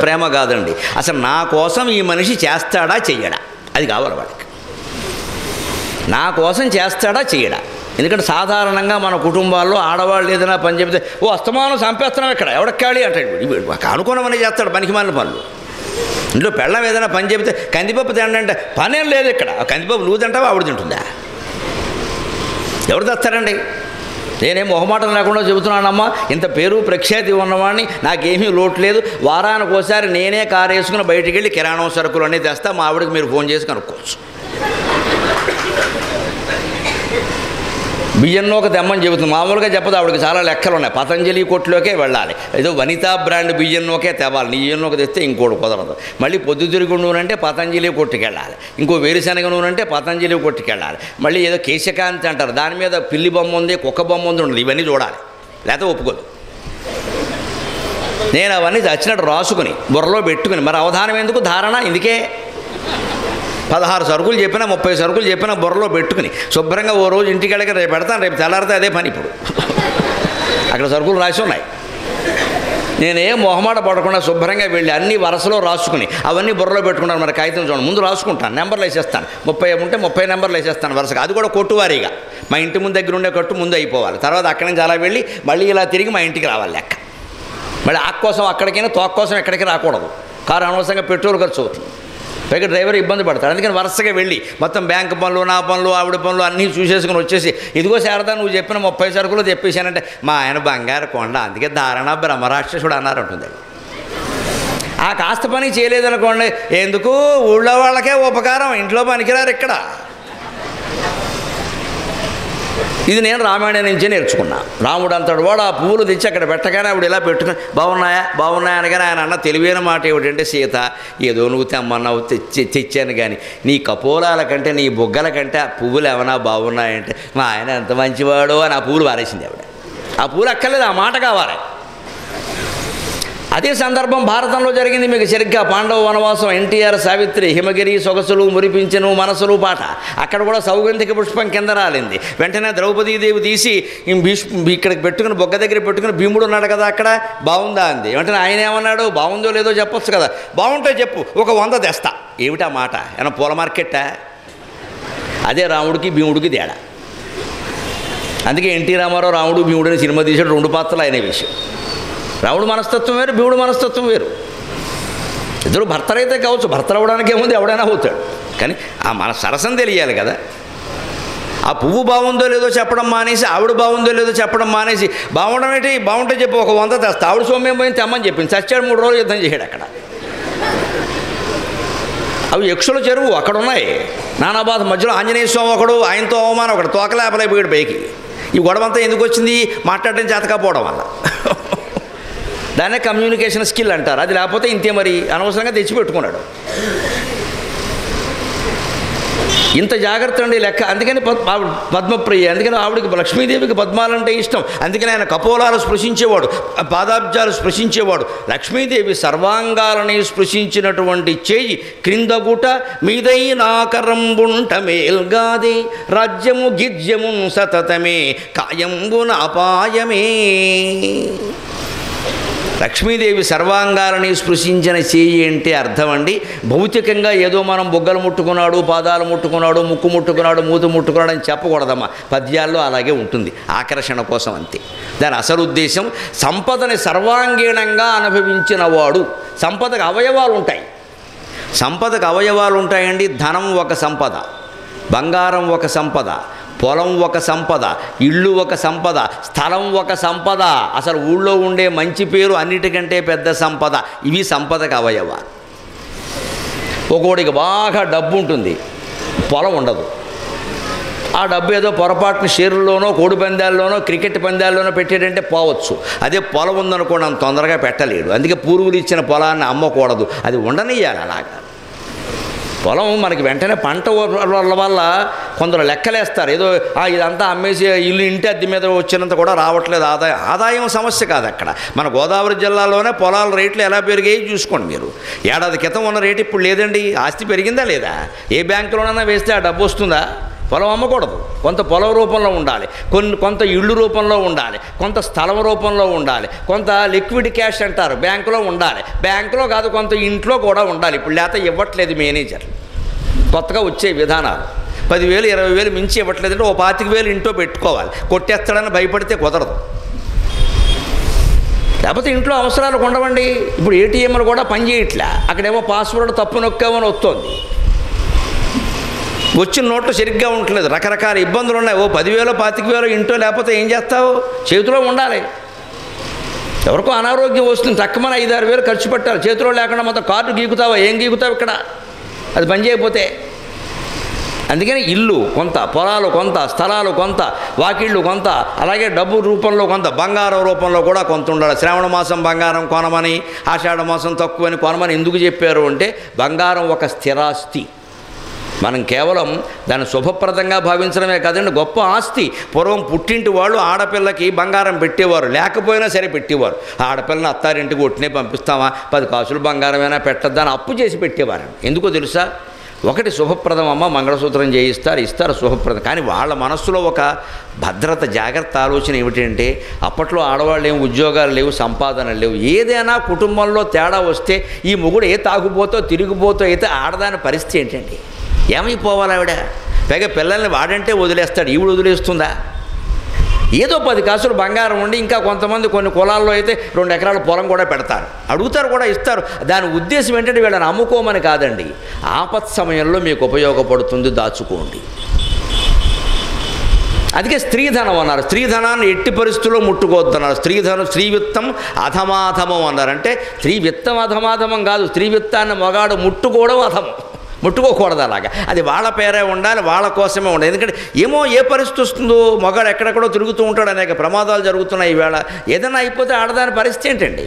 ప్రేమ కాదండి అసలు నా కోసం ఈ మనిషి చేస్తాడా చెయ్యడా అది కావాలి వాళ్ళకి నా కోసం చేస్తాడా చెయ్యడా ఎందుకంటే సాధారణంగా మన కుటుంబాల్లో ఆడవాళ్ళు ఏదైనా పని చెబితే ఓ అస్తమానం చంపేస్తున్నాం ఇక్కడ ఎవడెక్కాలి అంటాడు వీడు అనుకున్నవని చేస్తాడు పనికి మాలిన పనులు ఇంట్లో పెళ్ళం ఏదైనా పని చెబితే కందిపప్పు తినండి అంటే పనేం లేదు ఇక్కడ ఆ కందిపప్పు నువ్వు తింటావా ఆవిడ తింటుందా ఎవరు తెస్తారండి నేనేం మొహమాటం లేకుండా చెబుతున్నానమ్మా ఇంత పేరు ప్రఖ్యాతి ఉన్నవాడిని నాకేమీ లోటు లేదు వారానికి ఒకసారి నేనే కారు వేసుకుని బయటికి వెళ్ళి కిరాణం సరుకులు అన్నీ తెస్తా మా ఆవిడకి మీరు ఫోన్ చేసి కనుక్కోవచ్చు బియ్యం ఒక తెమ్మని చెబుతుంది మామూలుగా చెప్పదు ఆవిడకి చాలా లెక్కలు ఉన్నాయి పతంజలి కొట్టులోకే వెళ్ళాలి ఏదో వనితా బ్రాండ్ బియ్యం నూకే తేవాలి నీ బియ్యం నూక తెస్తే ఇంకోటి కుదరదు మళ్ళీ పొద్దుతిరుగు నూనె అంటే పతంజలి కొట్టుకెళ్ళాలి ఇంకో వేరుశనగ నూనె అంటే పతంజలి కొట్టుకెళ్ళాలి మళ్ళీ ఏదో కేశకాంతి అంటారు దాని మీద పిల్లి బొమ్మ ఉంది కుక్క బొమ్మ ఉంది ఉండదు ఇవన్నీ చూడాలి లేకపోతే ఒప్పుకోదు నేను అవన్నీ చచ్చినట్టు రాసుకుని బుర్రలో పెట్టుకుని మరి అవధానం ఎందుకు ధారణ ఇందుకే పదహారు సరుకులు చెప్పినా ముప్పై సరుకులు చెప్పినా బుర్రలో పెట్టుకుని శుభ్రంగా ఓ రోజు ఇంటికి వెళ్ళక రేపు పెడతాను రేపు తెల్లారితే అదే పని ఇప్పుడు అక్కడ సరుకులు రాసి ఉన్నాయి నేనేం మొహమాట పడకుండా శుభ్రంగా వెళ్ళి అన్ని వరుసలో రాసుకుని అవన్నీ బుర్రలో పెట్టుకున్నాను మరి కాగితం చూడండి ముందు రాసుకుంటాను నెంబర్లు వేసేస్తాను ముప్పై ఉంటే ముప్పై నెంబర్లు వేసేస్తాను వరుసగా అది కూడా కొట్టువారీగా మా ఇంటి ముందు దగ్గర ఉండే కట్టు ముందు అయిపోవాలి తర్వాత అక్కడి నుంచి అలా వెళ్ళి మళ్ళీ ఇలా తిరిగి మా ఇంటికి రావాలి లెక్క మళ్ళీ ఆకు కోసం అక్కడికైనా తోక కోసం ఎక్కడికి రాకూడదు కారు అనవసరంగా పెట్రోల్ ఖర్చు అవుతుంది పైగా డ్రైవర్ ఇబ్బంది పడతాడు అందుకని వరుసగా వెళ్ళి మొత్తం బ్యాంక్ పనులు నా పనులు ఆవిడ పనులు అన్నీ చూసేసుకుని వచ్చేసి ఇదిగో శారదా నువ్వు చెప్పిన ముప్పై సరుకులు చెప్పేశానంటే మా ఆయన బంగారు కొండ అందుకే ధారణ బ్రహ్మరాక్షసుడు అన్నారు ఉంటుంది ఆ కాస్త పని చేయలేదనుకోండి ఎందుకు ఊళ్ళో వాళ్ళకే ఉపకారం ఇంట్లో పనికిరారు ఇక్కడ ఇది నేను రామాయణం నుంచే నేర్చుకున్నా రాముడు అంటాడు వాడు ఆ పువ్వులు తెచ్చి అక్కడ పెట్టగానే ఆవిడ ఇలా పెట్టుకుని బాగున్నాయా బాగున్నాయా అనగానే ఆయన అన్న తెలివైన మాట ఏమిటంటే సీత ఏదో నువ్వు తెమ్మన్నావు తెచ్చి తెచ్చాను కానీ నీ కపోలాల కంటే నీ బుగ్గల కంటే ఆ పువ్వులు ఏమైనా బాగున్నాయంటే మా ఆయన ఎంత మంచివాడో అని ఆ పువ్వులు వారేసింది ఆవిడ ఆ పువ్వులు అక్కర్లేదు ఆ మాట కావాలి అదే సందర్భం భారతంలో జరిగింది మీకు సరిగ్గా పాండవ వనవాసం ఎన్టీఆర్ సావిత్రి హిమగిరి సొగసులు మురిపించను మనసులు పాట అక్కడ కూడా సౌగంధిక పుష్పం కింద రాలింది వెంటనే ద్రౌపదీదేవి తీసి ఈ భీష్ ఇక్కడికి పెట్టుకుని బొగ్గ దగ్గర పెట్టుకుని భీముడు ఉన్నాడు కదా అక్కడ బాగుందా అంది వెంటనే ఆయన ఏమన్నాడు బాగుందో లేదో చెప్పొచ్చు కదా బాగుంటే చెప్పు ఒక వంద తెస్తా ఏమిటా మాట ఏమన్నా పూల మార్కెట్టా అదే రాముడికి భీముడికి తేడా అందుకే ఎన్టీ రామారావు రాముడు భీముడు అని సినిమా తీసాడు రెండు పాత్రలు అయిన విషయం రాముడు మనస్తత్వం వేరు భీముడు మనస్తత్వం వేరు ఇద్దరు భర్తలైతే కావచ్చు భర్తలు అవ్వడానికి ఏముంది ఎవడైనా అవుతాడు కానీ ఆ మన సరసం తెలియాలి కదా ఆ పువ్వు బాగుందో లేదో చెప్పడం మానేసి ఆవిడ బాగుందో లేదో చెప్పడం మానేసి బాగుండడం ఏంటి బాగుంటే చెప్పి ఒక వంద తెస్తా ఆవిడ సోమ్యం పోయింది తెమ్మని చెప్పింది చచ్చాడు మూడు రోజులు యుద్ధం చేశాడు అక్కడ అవి యక్షుల చెరువు అక్కడ ఉన్నాయి నానాబాధ మధ్యలో ఆంజనేయ స్వామి ఒకడు ఆయనతో అవమానం ఒకడు తోకలేపలైపోయాడు పైకి ఈ గొడవంతా ఎందుకు వచ్చింది మాట్లాడడం చేతకపోవడం వల్ల దాన్నే కమ్యూనికేషన్ స్కిల్ అంటారు అది లేకపోతే ఇంతే మరి అనవసరంగా తెచ్చిపెట్టుకున్నాడు ఇంత జాగ్రత్త అండి లెక్క అందుకని పద్- ఆవిడ పద్మప్రియ అందుకని ఆవిడకి లక్ష్మీదేవికి పద్మాలంటే ఇష్టం అందుకని ఆయన కపోలాలు స్పృశించేవాడు పాదాబ్జాలు స్పృశించేవాడు లక్ష్మీదేవి సర్వాంగాలని స్పృశించినటువంటి చేయి క్రింద గుట మీదై నాకరంబుంట మేల్గాదే రాజ్యము గిజ్యము సతతమే కాయంబున అపాయమే లక్ష్మీదేవి సర్వాంగాలని స్పృశించిన చేయి అంటే అర్థం అండి భౌతికంగా ఏదో మనం బొగ్గలు ముట్టుకున్నాడు పాదాలు ముట్టుకున్నాడు ముక్కు ముట్టుకున్నాడు మూతు ముట్టుకున్నాడు అని చెప్పకూడదమ్మా పద్యాల్లో అలాగే ఉంటుంది ఆకర్షణ కోసం అంతే దాని అసలు ఉద్దేశం సంపదని సర్వాంగీణంగా అనుభవించిన వాడు సంపదకు అవయవాలు ఉంటాయి సంపదకు అవయవాలు ఉంటాయండి ధనం ఒక సంపద బంగారం ఒక సంపద పొలం ఒక సంపద ఇల్లు ఒక సంపద స్థలం ఒక సంపద అసలు ఊళ్ళో ఉండే మంచి పేరు అన్నిటికంటే పెద్ద సంపద ఇవి సంపదకు అవయవాలు ఒక్కోడికి బాగా డబ్బు ఉంటుంది పొలం ఉండదు ఆ డబ్బు ఏదో పొరపాటున షేర్లోనో కోడి పందాల్లోనో క్రికెట్ పందాల్లోనో పెట్టాడంటే పోవచ్చు అదే పొలం ఉందనుకోండి అంత తొందరగా పెట్టలేడు అందుకే పూర్వులు ఇచ్చిన పొలాన్ని అమ్మకూడదు అది ఉండనియ్యాలి అలాగా పొలం మనకి వెంటనే పంట వల్ల వల్ల కొందరు లెక్కలేస్తారు ఏదో "ఆ, ఇదంతా అమ్మేసి ఇల్లు ఇంటి అద్దె మీద వచ్చినంత కూడా రావట్లేదు ఆదాయం ఆదాయం సమస్య కాదు అక్కడ మన గోదావరి జిల్లాలోనే పొలాల రేట్లు ఎలా పెరిగాయి చూసుకోండి మీరు ఏడాది క్రితం ఉన్న రేటు ఇప్పుడు లేదండి ఆస్తి పెరిగిందా లేదా ఏ బ్యాంకులోనైనా వేస్తే ఆ డబ్బు వస్తుందా పొలం అమ్మకూడదు కొంత పొలం రూపంలో ఉండాలి కొన్ని కొంత ఇళ్ళు రూపంలో ఉండాలి కొంత స్థలం రూపంలో ఉండాలి కొంత లిక్విడ్ క్యాష్ అంటారు బ్యాంకులో ఉండాలి బ్యాంకులో కాదు కొంత ఇంట్లో కూడా ఉండాలి ఇప్పుడు లేకపోతే ఇవ్వట్లేదు మేనేజర్ కొత్తగా వచ్చే విధానాలు పదివేలు ఇరవై వేలు మించి ఇవ్వట్లేదంటే ఓ పాతిక వేలు ఇంట్లో పెట్టుకోవాలి కొట్టేస్తాడని భయపడితే కుదరదు లేకపోతే ఇంట్లో అవసరాలు ఉండవండి ఇప్పుడు ఏటీఎంలు కూడా పనిచేయట్లే అక్కడేమో పాస్వర్డ్ తప్పు నొక్కామని వస్తుంది వచ్చిన నోట్లు సరిగ్గా ఉండట్లేదు రకరకాల ఇబ్బందులు ఉన్నాయి ఓ పదివేలు పాతిక వేలు ఇంట్లో లేకపోతే ఏం చేస్తావు చేతిలో ఉండాలి ఎవరికో అనారోగ్యం వస్తుంది తక్కువ ఐదారు వేలు ఖర్చు పెట్టాలి చేతిలో లేకుండా మొత్తం కార్డు గీకుతావా ఏం గీకుతావు ఇక్కడ అది పని చేయకపోతే అందుకని ఇల్లు కొంత పొలాలు కొంత స్థలాలు కొంత వాకిళ్ళు కొంత అలాగే డబ్బు రూపంలో కొంత బంగారం రూపంలో కూడా కొంత ఉండాలి శ్రావణ మాసం బంగారం కొనమని ఆషాఢ మాసం తక్కువని కొనమని ఎందుకు చెప్పారు అంటే బంగారం ఒక స్థిరాస్తి మనం కేవలం దాన్ని శుభప్రదంగా భావించడమే కాదండి గొప్ప ఆస్తి పూర్వం పుట్టింటి వాళ్ళు ఆడపిల్లకి బంగారం పెట్టేవారు లేకపోయినా సరే పెట్టేవారు ఆడపిల్లని అత్తారింటికి ఒట్టినే పంపిస్తామా పది కాసులు బంగారమైనా పెట్టద్దా అని అప్పు చేసి పెట్టేవారు ఎందుకో తెలుసా ఒకటి శుభప్రదం అమ్మ మంగళసూత్రం చేయిస్తారు ఇస్తారు శుభప్రదం కానీ వాళ్ళ మనస్సులో ఒక భద్రత జాగ్రత్త ఆలోచన ఏమిటంటే అప్పట్లో ఆడవాళ్ళు ఏం ఉద్యోగాలు లేవు సంపాదన లేవు ఏదైనా కుటుంబంలో తేడా వస్తే ఈ మొగుడు ఏ తాగుపోతో తిరిగిపోతో అయితే ఆడదాని పరిస్థితి ఏంటండి ఏమైపోవాలి ఆవిడ పైగా పిల్లల్ని వాడంటే వదిలేస్తాడు ఈవిడ వదిలేస్తుందా ఏదో పది కాసులు బంగారం ఉండి ఇంకా కొంతమంది కొన్ని కులాల్లో అయితే రెండు ఎకరాల పొలం కూడా పెడతారు అడుగుతారు కూడా ఇస్తారు దాని ఉద్దేశం ఏంటంటే వీళ్ళని అమ్ముకోమని కాదండి ఆపత్ సమయంలో మీకు ఉపయోగపడుతుంది దాచుకోండి అందుకే స్త్రీధనం అన్నారు స్త్రీధనాన్ని ఎట్టి పరిస్థితుల్లో ముట్టుకోవద్దన్నారు స్త్రీధనం స్త్రీ విత్తం అధమాధమం అన్నారు అంటే స్త్రీ విత్తం అధమాధమం కాదు స్త్రీ విత్తాన్ని మగాడు ముట్టుకోవడం అధమం ముట్టుకోకూడదు అలాగా అది వాళ్ళ పేరే ఉండాలి వాళ్ళ కోసమే ఉండాలి ఎందుకంటే ఏమో ఏ పరిస్థితి వస్తుందో మగాడు ఎక్కడెక్కడో తిరుగుతూ ఉంటాడు అనేక ప్రమాదాలు జరుగుతున్నాయి ఈవేళ ఏదైనా అయిపోతే ఆడదాని పరిస్థితి ఏంటండి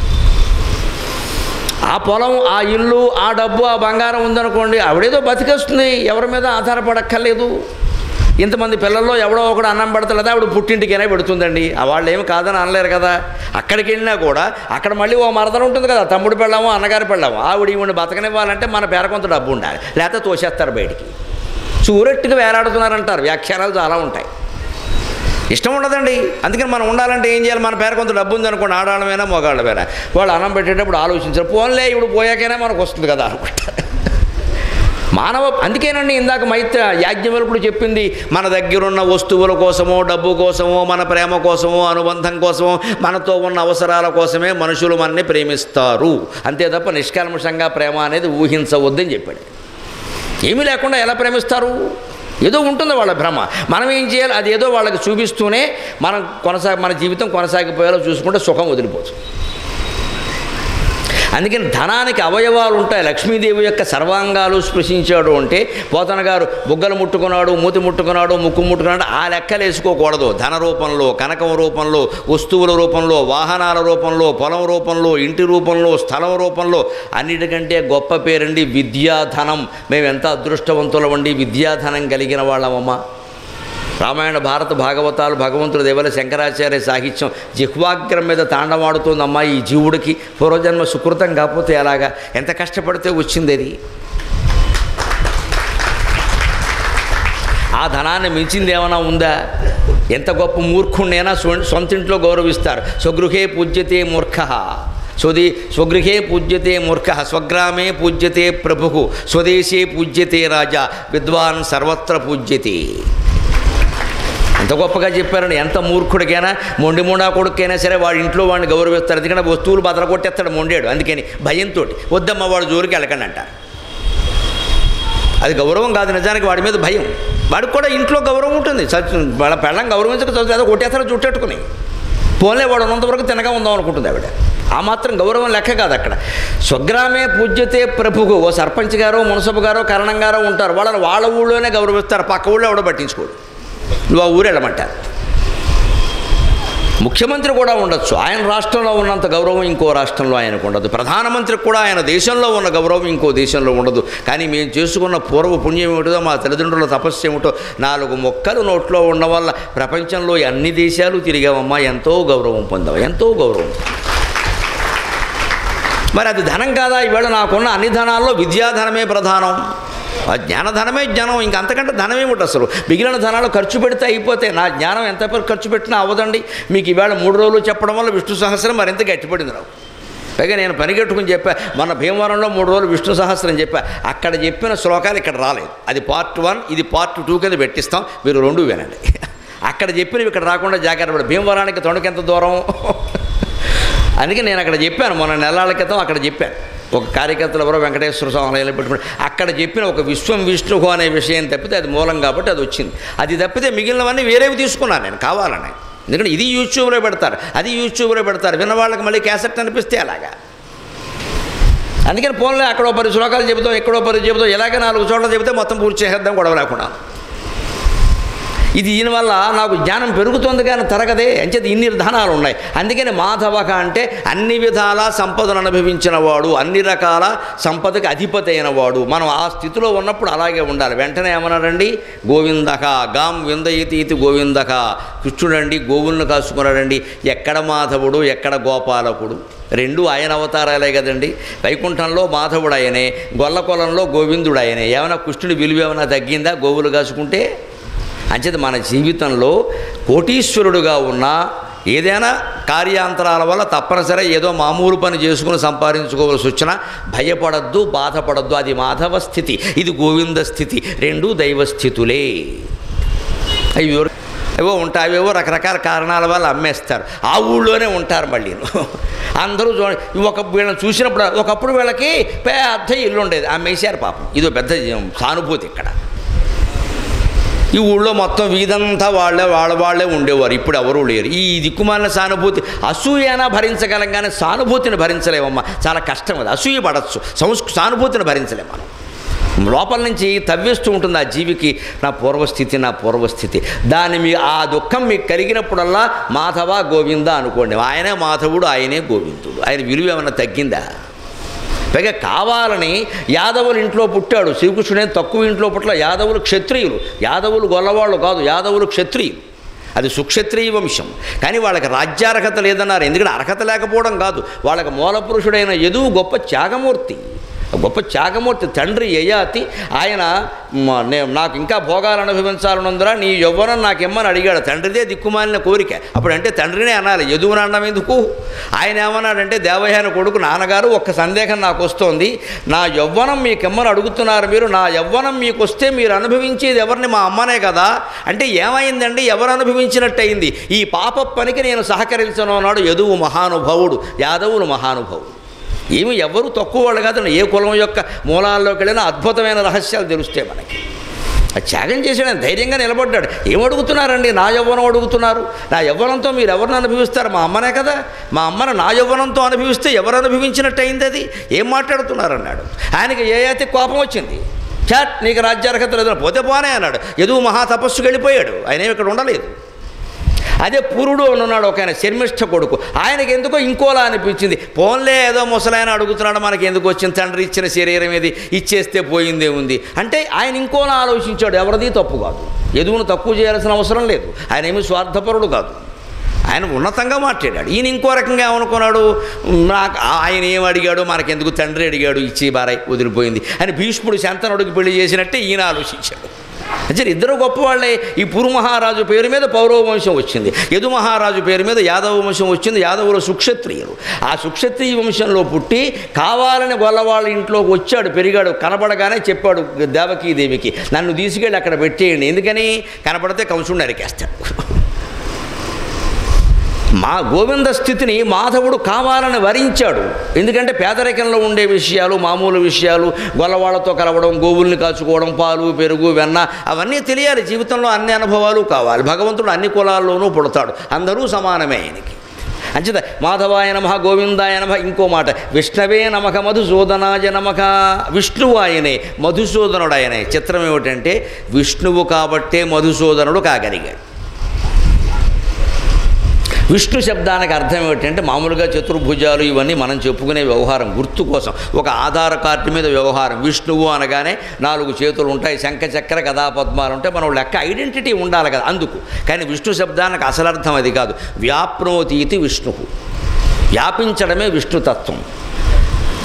ఆ పొలం ఆ ఇల్లు ఆ డబ్బు ఆ బంగారం ఉందనుకోండి ఆవిడేదో బతికేస్తుంది ఎవరి మీద ఆధారపడక్కర్లేదు ఇంతమంది పిల్లల్లో ఎవడో ఒకడు అన్నం పెడతలేదా ఆవిడ పుట్టింటికైనా పెడుతుందండి ఆ వాళ్ళు ఏమి కాదని అనలేరు కదా అక్కడికి వెళ్ళినా కూడా అక్కడ మళ్ళీ ఓ మరదలు ఉంటుంది కదా తమ్ముడు పెళ్ళాము అన్నగారి పెళ్ళాము ఆవిడ ఈవిడ బతకనివ్వాలంటే మన పేర కొంత డబ్బు ఉండాలి లేకపోతే తోసేస్తారు బయటికి చూరెట్టుగా వేలాడుతున్నారంటారు వ్యాఖ్యానాలు చాలా ఉంటాయి ఇష్టం ఉండదండి అందుకని మనం ఉండాలంటే ఏం చేయాలి మన పేరు కొంత డబ్బు ఉంది అనుకోండి ఆడాళ్ళమైనా మొగాళ్ళమైనా వాళ్ళు అన్నం పెట్టేటప్పుడు ఆలోచించారు పోన్లే ఇప్పుడు పోయాకైనా మనకు వస్తుంది కదా అనుకుంటారు మానవ అందుకేనండి ఇందాక మైత్ర యాజ్ఞవల్కుడు చెప్పింది మన దగ్గరున్న వస్తువుల కోసమో డబ్బు కోసమో మన ప్రేమ కోసమో అనుబంధం కోసమో మనతో ఉన్న అవసరాల కోసమే మనుషులు మనని ప్రేమిస్తారు అంతే తప్ప నిష్కల్మషంగా ప్రేమ అనేది ఊహించవద్దని చెప్పాడు ఏమీ లేకుండా ఎలా ప్రేమిస్తారు ఏదో ఉంటుంది వాళ్ళ భ్రమ మనం ఏం చేయాలి అది ఏదో వాళ్ళకి చూపిస్తూనే మనం కొనసాగ మన జీవితం కొనసాగిపోయేలా చూసుకుంటే సుఖం వదిలిపోతుంది అందుకని ధనానికి అవయవాలు ఉంటాయి లక్ష్మీదేవి యొక్క సర్వాంగాలు స్పృశించాడు అంటే పోతన గారు బుగ్గలు ముట్టుకున్నాడు మూతి ముట్టుకున్నాడు ముక్కు ముట్టుకున్నాడు ఆ లెక్కలు వేసుకోకూడదు ధన రూపంలో కనకం రూపంలో వస్తువుల రూపంలో వాహనాల రూపంలో పొలం రూపంలో ఇంటి రూపంలో స్థలం రూపంలో అన్నిటికంటే గొప్ప పేరండి విద్యాధనం మేము ఎంత అదృష్టవంతులమండి విద్యాధనం కలిగిన వాళ్ళమమ్మా రామాయణ భారత భాగవతాలు భగవంతుడు దేవల శంకరాచార్య సాహిత్యం జిహ్వాగ్రం మీద తాండవాడుతుందమ్మా ఈ జీవుడికి పూర్వజన్మ సుకృతం కాకపోతే ఎలాగా ఎంత కష్టపడితే వచ్చింది అది ఆ ధనాన్ని మించింది ఏమైనా ఉందా ఎంత గొప్ప మూర్ఖుణ్ణైనా సొ- సొంత ఇంట్లో గౌరవిస్తారు స్వగృహే పూజ్యతే మూర్ఖ స్వదే స్వగృహే పూజ్యతే మూర్ఖ స్వగ్రామే పూజ్యతే ప్రభు స్వదేశే పూజ్యతే రాజా విద్వాన్ సర్వత్ర పూజ్యతే ఎంత గొప్పగా చెప్పారండి ఎంత మూర్ఖుడికైనా మొండి ముండా కొడుకైనా సరే వాడి ఇంట్లో వాడిని గౌరవిస్తారు ఎందుకంటే వస్తువులు బదల కొట్టేస్తాడు మొండాడు అందుకని భయంతో వద్దమ్మ వాడు జోలికి వెళ్ళకండి అంటారు అది గౌరవం కాదు నిజానికి వాడి మీద భయం వాడికి కూడా ఇంట్లో గౌరవం ఉంటుంది సత్య వాళ్ళ పెళ్ళం గౌరవించక చదువు ఏదో కొట్టేస్తారో చుట్టెట్టుకుని పోన్లే వాడు ఉన్నంతవరకు తినగా ఉందాం అనుకుంటుంది ఆవిడ ఆ మాత్రం గౌరవం లెక్క కాదు అక్కడ స్వగ్రామే పూజ్యతే ప్రభుకు ఓ సర్పంచ్ గారో మునసబు గారో కరణం గారో ఉంటారు వాళ్ళని వాళ్ళ ఊళ్ళోనే గౌరవిస్తారు పక్క ఊళ్ళో ఎవడో పట్టించుకోడు నువ్వు ఆ ఊరు వెళ్ళమంటారు ముఖ్యమంత్రి కూడా ఉండొచ్చు ఆయన రాష్ట్రంలో ఉన్నంత గౌరవం ఇంకో రాష్ట్రంలో ఆయనకు ఉండదు ప్రధానమంత్రికి కూడా ఆయన దేశంలో ఉన్న గౌరవం ఇంకో దేశంలో ఉండదు కానీ మేము చేసుకున్న పూర్వ పుణ్యం ఏమిటో మా తల్లిదండ్రుల తపస్సు ఏమిటో నాలుగు మొక్కలు నోట్లో ఉండడం వల్ల ప్రపంచంలో అన్ని దేశాలు తిరిగామమ్మా ఎంతో గౌరవం పొందాం ఎంతో గౌరవం మరి అది ధనం కాదా ఈవేళ నాకున్న అన్ని ధనాల్లో విద్యాధనమే ప్రధానం ఆ జ్ఞానధనమే జ్ఞానం ఇంక అంతకంటే ధనమే ఉంటుంది అసలు మిగిలిన ధనాలు ఖర్చు పెడితే అయిపోతే నా జ్ఞానం ఎంత పేరు ఖర్చు పెట్టినా అవ్వదండి మీకు ఈవేళ మూడు రోజులు చెప్పడం వల్ల విష్ణు సహస్రం మరింత గట్టిపడింది నాకు పైగా నేను పరిగెట్టుకుని చెప్పా మన భీమవరంలో మూడు రోజులు విష్ణు సహస్రం చెప్పా అక్కడ చెప్పిన శ్లోకాలు ఇక్కడ రాలేదు అది పార్ట్ వన్ ఇది పార్ట్ టూ కింద పెట్టిస్తాం మీరు రెండు వినండి అక్కడ చెప్పినవి ఇక్కడ రాకుండా జాగ్రత్త పడి భీమవరానికి తొణకెంత దూరం అందుకే నేను అక్కడ చెప్పాను మొన్న నెలల క్రితం అక్కడ చెప్పాను ఒక కార్యకర్తలు ఎవరో వెంకటేశ్వర స్వామి ఆలయంలో పెట్టుకుని అక్కడ చెప్పిన ఒక విశ్వం విష్ణువు అనే విషయం తప్పితే అది మూలం కాబట్టి అది వచ్చింది అది తప్పితే మిగిలినవన్నీ వేరేవి తీసుకున్నాను నేను కావాలని ఎందుకంటే ఇది యూట్యూబ్లో పెడతారు అది యూట్యూబ్లో పెడతారు విన్న వాళ్ళకి మళ్ళీ క్యాసెట్ అనిపిస్తే అలాగా అందుకని ఫోన్లో అక్కడో పది శ్లోకాలు చెబుతాం ఎక్కడో పది చెబుతాం ఎలాగ నాలుగు చోట్ల చెబితే మొత్తం పూర్తి చేసేద్దాం గొడవ లేకుండా ఇది దీనివల్ల నాకు జ్ఞానం పెరుగుతుంది కానీ తరగదే అంచేది ఇన్ని విధానాలు ఉన్నాయి అందుకని మాధవక అంటే అన్ని విధాల సంపదను అనుభవించిన వాడు అన్ని రకాల సంపదకి అధిపతి అయిన వాడు మనం ఆ స్థితిలో ఉన్నప్పుడు అలాగే ఉండాలి వెంటనే ఏమన్నాడండి గోవిందక గాం విందయితి ఇతి గోవిందక కృష్ణుడండి గోవులను కాసుకున్నాడండి ఎక్కడ మాధవుడు ఎక్కడ గోపాలకుడు రెండు ఆయన అవతారాలే కదండి వైకుంఠంలో మాధవుడు ఆయనే గొల్లకొలంలో గోవిందుడు ఆయనే ఏమైనా కృష్ణుడి విలువ ఏమైనా తగ్గిందా గోవులు కాసుకుంటే అంచేత మన జీవితంలో కోటీశ్వరుడుగా ఉన్న ఏదైనా కార్యాంతరాల వల్ల తప్పనిసరి ఏదో మామూలు పని చేసుకుని సంపాదించుకోవాల్సి వచ్చినా భయపడద్దు బాధపడద్దు అది మాధవ స్థితి ఇది గోవింద స్థితి రెండు దైవ స్థితులే అవి ఎవరు ఏవో ఉంటాయి అవేవో రకరకాల కారణాల వల్ల అమ్మేస్తారు ఆ ఊళ్ళోనే ఉంటారు మళ్ళీ అందరూ చూడ ఒక వీళ్ళని చూసినప్పుడు ఒకప్పుడు వీళ్ళకి పెద్ద ఇల్లు ఉండేది అమ్మేశారు పాపం ఇదో పెద్ద సానుభూతి ఇక్కడ ఈ ఊళ్ళో మొత్తం వీధంతా వాళ్ళే వాళ్ళ వాళ్ళే ఉండేవారు ఇప్పుడు ఎవరూ లేరు ఈ దిక్కుమాలిన సానుభూతి అసూయనా భరించగలం కానీ సానుభూతిని భరించలేమమ్మా చాలా కష్టం అది అసూయ పడచ్చు సంస్ సానుభూతిని భరించలేం మనం లోపల నుంచి తవ్విస్తూ ఉంటుంది ఆ జీవికి నా పూర్వస్థితి నా పూర్వస్థితి దాని మీ ఆ దుఃఖం మీకు కలిగినప్పుడల్లా మాధవ గోవింద అనుకోండి ఆయనే మాధవుడు ఆయనే గోవిందుడు ఆయన విలువ ఏమైనా తగ్గిందా పైగా కావాలని యాదవులు ఇంట్లో పుట్టాడు శ్రీకృష్ణుడే తక్కువ ఇంట్లో పుట్ల యాదవులు క్షత్రియులు యాదవులు గొల్లవాళ్ళు కాదు యాదవులు క్షత్రియులు అది సుక్షత్రియ వంశం కానీ వాళ్ళకి రాజ్యార్హత లేదన్నారు ఎందుకంటే అర్హత లేకపోవడం కాదు వాళ్ళకి మూలపురుషుడైన యదువు గొప్ప త్యాగమూర్తి గొప్ప త్యాగమూర్తి తండ్రి యయాతి ఆయన మ, నే- నాకు ఇంకా భోగాలు అనుభవించాలనుందరా నీ యవ్వనం నాకు ఇమ్మని అడిగాడు తండ్రిదే దిక్కుమాలిన కోరిక అప్పుడంటే తండ్రినే అనాలి యదువుని అనడం ఎందుకు ఆయన ఏమన్నాడంటే దేవయాన కొడుకు నాన్నగారు ఒక్క సందేహం నాకు వస్తోంది నా యవ్వనం మీకు ఇమ్మని అడుగుతున్నారు మీరు నా యవ్వనం మీకు వస్తే మీరు అనుభవించేది ఎవరిని మా అమ్మనే కదా అంటే ఏమైందండి ఎవరు అనుభవించినట్టు అయింది ఈ పాప పనికి నేను సహకరించను అన్నాడు యదువు మహానుభావుడు యాదవులు మహానుభావుడు ఏమి ఎవరు తక్కువ వాళ్ళు కాదు ఏ కులం యొక్క మూలాల్లోకి వెళ్ళినా అద్భుతమైన రహస్యాలు తెలుస్తాయి మనకి ఆ త్యాగం చేసాడు ఆయన ధైర్యంగా నిలబడ్డాడు ఏం అడుగుతున్నారండి నా యవ్వనం అడుగుతున్నారు నా యవ్వనంతో మీరు ఎవరిని అనుభవిస్తారు మా అమ్మనే కదా మా అమ్మను నా యవ్వనంతో అనుభవిస్తే ఎవరు అనుభవించినట్టు అయింది అది ఏం మాట్లాడుతున్నారు అన్నాడు ఆయనకి ఏ అయితే కోపం వచ్చింది చాట్ నీకు రాజ్యార్హత లేదు పోతే పోనే అన్నాడు ఎదుగు మహా తపస్సుకు వెళ్ళిపోయాడు ఆయన ఏమి ఇక్కడ ఉండలేదు అదే పురుడు అని ఉన్నాడు ఒక ఆయన శర్మిష్ఠ కొడుకు ఆయనకి ఎందుకో ఇంకోలా అనిపించింది పోన్లే ఏదో ముసలాయన అడుగుతున్నాడు మనకి ఎందుకు వచ్చింది తండ్రి ఇచ్చిన శరీరం ఇది ఇచ్చేస్తే పోయిందే ఉంది అంటే ఆయన ఇంకోలా ఆలోచించాడు ఎవరిది తప్పు కాదు ఎదుగును తక్కువ చేయాల్సిన అవసరం లేదు ఆయన ఏమి స్వార్థపరుడు కాదు ఆయన ఉన్నతంగా మాట్లాడాడు ఈయన ఇంకో రకంగా ఏమనుకున్నాడు నాకు ఆయన ఏం అడిగాడు మనకెందుకు తండ్రి అడిగాడు ఇచ్చి బారాయి వదిలిపోయింది అని భీష్ముడు శంతనుడికి పెళ్లి చేసినట్టే ఈయన ఆలోచించాడు అంటే ఇద్దరు గొప్పవాళ్ళే ఈ పురు మహారాజు పేరు మీద పౌరవ వంశం వచ్చింది యదు మహారాజు పేరు మీద యాదవ వంశం వచ్చింది యాదవులు సుక్షత్రియులు ఆ సుక్షత్రియ వంశంలో పుట్టి కావాలని గొల్లవాళ్ళ ఇంట్లోకి వచ్చాడు పెరిగాడు కనపడగానే చెప్పాడు దేవకీదేవికి నన్ను తీసుకెళ్ళి అక్కడ పెట్టేయండి ఎందుకని కనపడితే కంసుడిని నరికేస్తాడు మా గోవింద స్థితిని మాధవుడు కావాలని వరించాడు ఎందుకంటే పేదరికంలో ఉండే విషయాలు మామూలు విషయాలు గొల్లవాళ్లతో కలవడం గోవుల్ని కాచుకోవడం పాలు పెరుగు వెన్న అవన్నీ తెలియాలి జీవితంలో అన్ని అనుభవాలు కావాలి భగవంతుడు అన్ని కులాల్లోనూ పుడతాడు అందరూ సమానమే ఆయనకి అంచేత మాధవాయ నమ గోవిందాయ నమ ఇంకో మాట విష్ణవే నమక మధుసూదనాయ నమక విష్ణువు ఆయనే మధుసూదనుడు ఆయనే చిత్రం ఏమిటంటే విష్ణువు కాబట్టే మధుసూదనుడు కాగలిగాడు విష్ణు శబ్దానికి అర్థం ఏమిటంటే మామూలుగా చతుర్భుజాలు ఇవన్నీ మనం చెప్పుకునే వ్యవహారం గుర్తు కోసం ఒక ఆధార్ కార్డు మీద వ్యవహారం విష్ణువు అనగానే నాలుగు చేతులు ఉంటాయి శంఖ చక్ర గదా పద్మాలు ఉంటాయి మనం లెక్క ఐడెంటిటీ ఉండాలి కదా అందుకు కానీ విష్ణు శబ్దానికి అసలు అర్థం అది కాదు వ్యాప్నోతి ఇది విష్ణువు వ్యాపించడమే విష్ణుతత్వం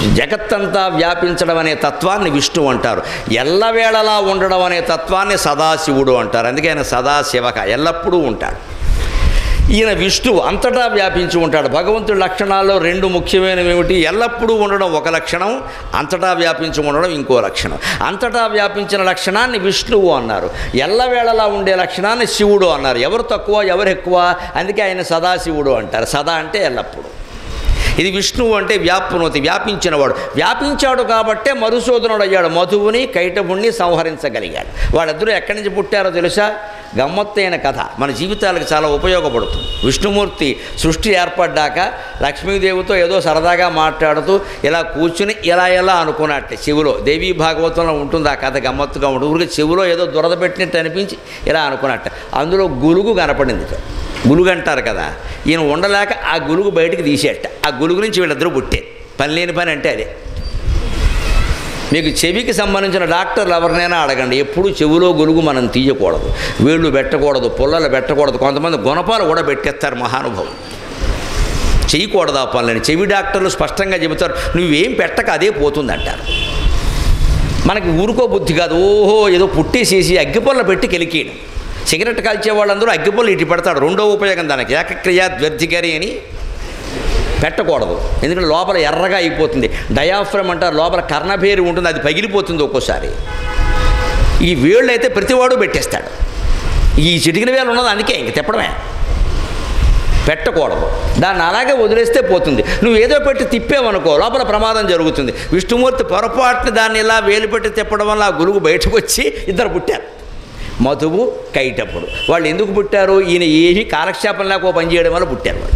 జగత్తంతా వ్యాపించడం అనే తత్వాన్ని విష్ణువు అంటారు ఎల్లవేళలా ఉండడం అనే తత్వాన్ని సదాశివుడు అంటారు అందుకే ఆయన సదాశివక ఎల్లప్పుడూ ఉంటాడు ఈయన విష్ణువు అంతటా వ్యాపించి ఉంటాడు భగవంతుడి లక్షణాల్లో రెండు ముఖ్యమైనవి ఏమిటి ఎల్లప్పుడూ ఉండడం ఒక లక్షణం అంతటా వ్యాపించి ఉండడం ఇంకో లక్షణం అంతటా వ్యాపించిన లక్షణాన్ని విష్ణువు అన్నారు ఎల్లవేళలా ఉండే లక్షణాన్ని శివుడు అన్నారు ఎవరు తక్కువ ఎవరు ఎక్కువ అందుకే ఆయన సదాశివుడు అంటారు సదా అంటే ఎల్లప్పుడూ ఇది విష్ణువు అంటే వ్యాప్నోతి వ్యాపించినవాడు వ్యాపించాడు కాబట్టే మధుసూదనుడు అయ్యాడు మధువుని కైటభుణ్ణి సంహరించగలిగాడు వాళ్ళిద్దరూ ఎక్కడి నుంచి పుట్టారో తెలుసా గమ్మత్తైన కథ మన జీవితాలకు చాలా ఉపయోగపడుతుంది విష్ణుమూర్తి సృష్టి ఏర్పడ్డాక లక్ష్మీదేవితో ఏదో సరదాగా మాట్లాడుతూ ఇలా కూర్చుని ఇలా ఎలా అనుకున్నట్టే చెవిలో దేవీ భాగవతంలో ఉంటుంది ఆ కథ గమ్మత్తుగా ఉంటుంది ఊరికి చెవిలో ఏదో దురద పెట్టినట్టు అనిపించి ఇలా అనుకున్నట్ట అందులో గులుగు కనపడింది గులుగు అంటారు కదా ఈయన ఉండలేక ఆ గులుగు బయటికి తీసేట ఆ గులుగు నుంచి వీళ్ళిద్దరూ పుట్టారు పని లేని పని అంటే అదే మీకు చెవికి సంబంధించిన డాక్టర్లు ఎవరినైనా అడగండి ఎప్పుడు చెవిలో గొలుగు మనం తీయకూడదు వేళ్ళు పెట్టకూడదు పుల్లలు పెట్టకూడదు కొంతమంది గుణపాలు కూడా పెట్టేస్తారు మహానుభవం చేయకూడదు ఆ పనులని చెవి డాక్టర్లు స్పష్టంగా చెబుతారు నువ్వేం పెట్టక అదే పోతుందంటారు మనకి ఊరుకో బుద్ధి కాదు ఓహో ఏదో పుట్టేసేసి అగ్గిపొల్ల పెట్టి కెలికేయడం సిగరెట్ కాల్చే వాళ్ళందరూ అగ్గిపొల్ల ఇటు పెడతాడు రెండో ఉపయోగం దానికి ఏకక్రియ ద్వ్యర్థికరి అని పెట్టకూడదు ఎందుకంటే లోపల ఎర్రగా అయిపోతుంది డయాఫ్రమ్ అంటారు లోపల కర్ణభేరి ఉంటుంది అది పగిలిపోతుంది ఒక్కోసారి ఈ వేళ్ళు అయితే ప్రతివాడు పెట్టేస్తాడు ఈ చిటికిన వేలు ఉన్నది అందుకే ఇంక తిప్పడమే పెట్టకూడదు దాన్ని అలాగే వదిలేస్తే పోతుంది నువ్వు ఏదో పెట్టి తిప్పేవనుకో లోపల ప్రమాదం జరుగుతుంది విష్ణుమూర్తి పొరపాటున దాన్ని ఇలా వేలు పెట్టి తిప్పడం వల్ల ఆ గురువు బయటకు వచ్చి ఇద్దరు పుట్టారు మధువు కైటప్పుడు వాళ్ళు ఎందుకు పుట్టారు ఈయన ఏమీ కాలక్షేపం లేక ఓ పని చేయడం వల్ల పుట్టారు వాళ్ళు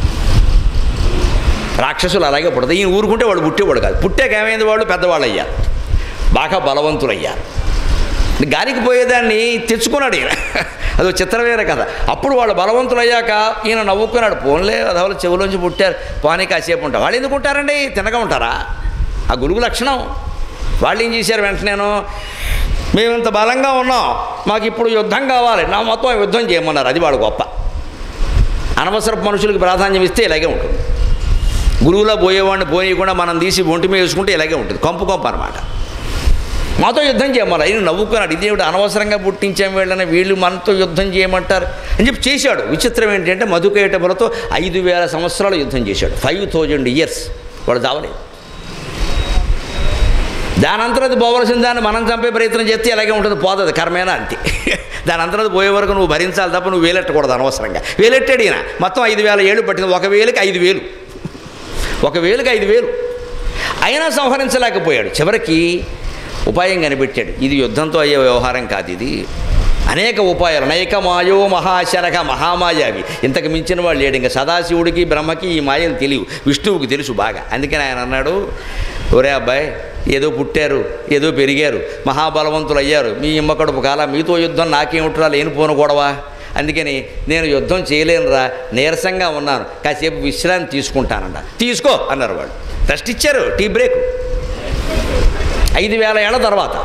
రాక్షసులు అలాగే పుడతారు ఈయన ఊరుకుంటే వాడు పుట్టేవాడు కాదు పుట్టాక ఏమైంది వాళ్ళు పెద్దవాళ్ళు అయ్యారు బాగా బలవంతులయ్యారు గాలికి పోయేదాన్ని తెచ్చుకున్నాడు ఈయన అదో చిత్రవేర కదా అప్పుడు వాళ్ళు బలవంతులయ్యాక ఈయన నవ్వుకున్నాడు పోన్లే అదవలు చెవులోంచి పుట్టారు పానీ కాసేపు ఉంటారు వాళ్ళు ఎందుకు ఉంటారండి తినగా ఉంటారా ఆ గురుగు లక్షణం వాళ్ళు ఏం చేశారు వెంటనేను మేము ఇంత బలంగా ఉన్నాం మాకు ఇప్పుడు యుద్ధం కావాలి నా మొత్తం యుద్ధం చేయమన్నారు అది వాడు గొప్ప అనవసరపు మనుషులకు ప్రాధాన్యం ఇస్తే ఇలాగే ఉంటుంది గురువులో పోయేవాడిని పోయకుండా మనం తీసి ఒంటి మీద వేసుకుంటే ఇలాగే ఉంటుంది కంపు కంపు అనమాట మాతో యుద్ధం చేయమన్నారు ఆయన నవ్వుకున్నాడు ఇదేమిటి అనవసరంగా పుట్టించాం వీళ్ళని వీళ్ళు మనతో యుద్ధం చేయమంటారు అని చెప్పి చేశాడు విచిత్రం ఏంటంటే మధుకైటములతో ఐదు వేల సంవత్సరాలు యుద్ధం చేశాడు ఫైవ్ థౌజండ్ ఇయర్స్ వాడు దావలేదు దాని అంతరం పోవలసిన దాన్ని మనం చంపే ప్రయత్నం చేస్తే ఇలాగే ఉంటుంది పోతుంది కర్మేనా అంతే దాని అంతరం పోయే వరకు నువ్వు భరించాలి తప్ప నువ్వు వేలెట్టకూడదు అనవసరంగా వేలెట్టాడు ఈయన మొత్తం ఐదు వేల ఏళ్ళు పట్టింది ఒక వేలుకి ఐదు వేలు ఒక వేలుకి ఐదు వేలు అయినా సంహరించలేకపోయాడు చివరికి ఉపాయం కనిపెట్టాడు ఇది యుద్ధంతో అయ్యే వ్యవహారం కాదు ఇది అనేక ఉపాయాలు అనేక మాయో మహాశనక మహామాయావి ఇంతకు మించిన వాళ్ళు లేడు ఇంకా సదాశివుడికి బ్రహ్మకి ఈ మాయలు తెలియవు విష్ణువుకి తెలుసు బాగా అందుకని ఆయన అన్నాడు ఒరే అబ్బాయి ఏదో పుట్టారు ఏదో పెరిగారు మహాబలవంతులు అయ్యారు మీ ఇమ్మ కడుపు కాల మీతో యుద్ధం నాకేమిట్రా లేనిపోను గొడవ అందుకని నేను యుద్ధం చేయలేనురా నీరసంగా ఉన్నాను కాసేపు విశ్రాంతి తీసుకుంటానంట తీసుకో అన్నారు వాళ్ళు రెస్ట్ ఇచ్చారు టీ బ్రేక్ ఐదు వేల ఏళ్ళ తర్వాత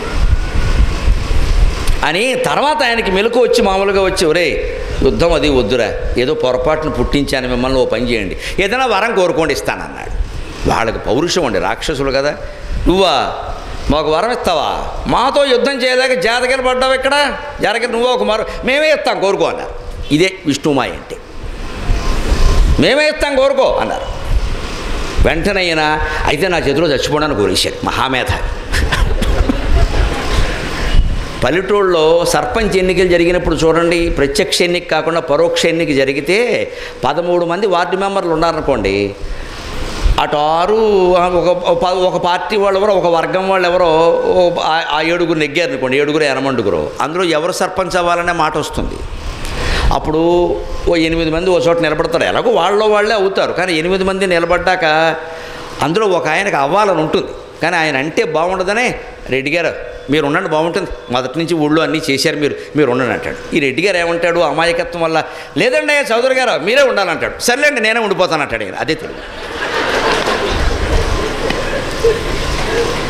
అని తర్వాత ఆయనకి మెలకు వచ్చి మామూలుగా వచ్చి ఒరే యుద్ధం అది వద్దురా ఏదో పొరపాటును పుట్టించాను మిమ్మల్ని ఓ పని చేయండి ఏదైనా వరం కోరుకోండి ఇస్తానన్నాడు వాళ్ళకి పౌరుషం అండి రాక్షసులు కదా నువ్వా మాకు వరం ఇస్తావా మాతో యుద్ధం చేయలేక జాతకలు పడ్డావు ఇక్కడ జాతకలు నువ్వు ఒక మరం మేమే ఇస్తాం కోరుకో అన్నారు ఇదే విష్ణుమాయ అంటే మేమే ఇస్తాం కోరుకో అన్నారు వెంటనే ఈయన అయితే నా చేతిలో చచ్చిపోవడానికి కోరేశాడు మహామేధావి పల్లెటూళ్ళలో సర్పంచ్ ఎన్నికలు జరిగినప్పుడు చూడండి ప్రత్యక్ష ఎన్నిక కాకుండా పరోక్ష ఎన్నిక జరిగితే పదమూడు మంది వార్డు మెంబర్లు ఉన్నారనుకోండి అటు ఆరు ఒక ఒక- ఒక పార్టీ వాళ్ళు ఎవరో ఒక వర్గం వాళ్ళు ఎవరో ఓ ఆ- ఆ ఏడుగురు నెగ్గారు అనుకోండి ఏడుగురు ఎనమండుగురు అందులో ఎవరు సర్పంచ్ అవ్వాలనే మాట వస్తుంది అప్పుడు ఓ ఎనిమిది మంది ఓ చోట నిలబడతారు ఎలాగో వాళ్ళలో వాళ్ళే అవుతారు కానీ ఎనిమిది మంది నిలబడ్డాక అందులో ఒక ఆయనకు అవ్వాలని ఉంటుంది కానీ ఆయన అంటే బాగుండదనే రెడ్డి గారు మీరు ఉండండి బాగుంటుంది మొదటి నుంచి ఊళ్ళో అన్నీ చేశారు మీరు మీరు ఉండండి అంటాడు ఈ రెడ్డి గారు ఏమంటాడు అమాయకత్వం వల్ల లేదండి చౌదరి గారు మీరే ఉండాలంటాడు సర్లేండి నేనే ఉండిపోతాను అంటాడు ఆయన అదే తెలుగు